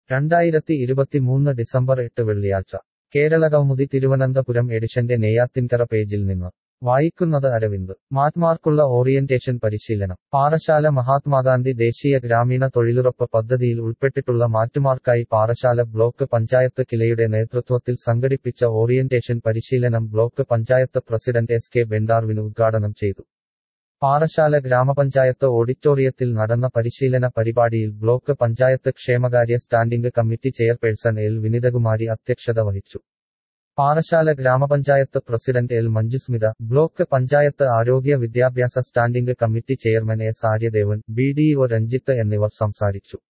രണ്ടായിരത്തി ഇരുപത്തിമൂന്ന് ഡിസംബർ എട്ട് വെള്ളിയാഴ്ച കേരള കൗമുദി തിരുവനന്തപുരം എഡിഷന്റെ നെയ്യാത്തിൻകര പേജിൽ നിന്ന് വായിക്കുന്നത് അരവിന്ദ് മാറ്റ്മാർക്കുള്ള ഓറിയന്റേഷൻ പരിശീലനം പാറശാല മഹാത്മാഗാന്ധി ദേശീയ ഗ്രാമീണ തൊഴിലുറപ്പ് പദ്ധതിയിൽ ഉൾപ്പെട്ടിട്ടുള്ള മാറ്റുമാർക്കായി പാറശാല ബ്ലോക്ക് പഞ്ചായത്ത് കിലയുടെ നേതൃത്വത്തിൽ സംഘടിപ്പിച്ച ഓറിയന്റേഷൻ പരിശീലനം block panchayat president S K ബെൻഡാർവിന് ഉദ്ഘാടനം ചെയ്തു പാറശാല ഗ്രാമപഞ്ചായത്ത് ഓഡിറ്റോറിയത്തിൽ നടന്ന പരിശീലന പരിപാടിയിൽ ബ്ലോക്ക് പഞ്ചായത്ത് ക്ഷേമകാര്യ standing committee chairperson L Vinithakumari അധ്യക്ഷത വഹിച്ചു Parassala grama panchayat president L Manjusmitha block panchayat ആരോഗ്യ വിദ്യാഭ്യാസ standing committee chairman S Aryadevan B D O Ranjith എന്നിവർ സംസാരിച്ചു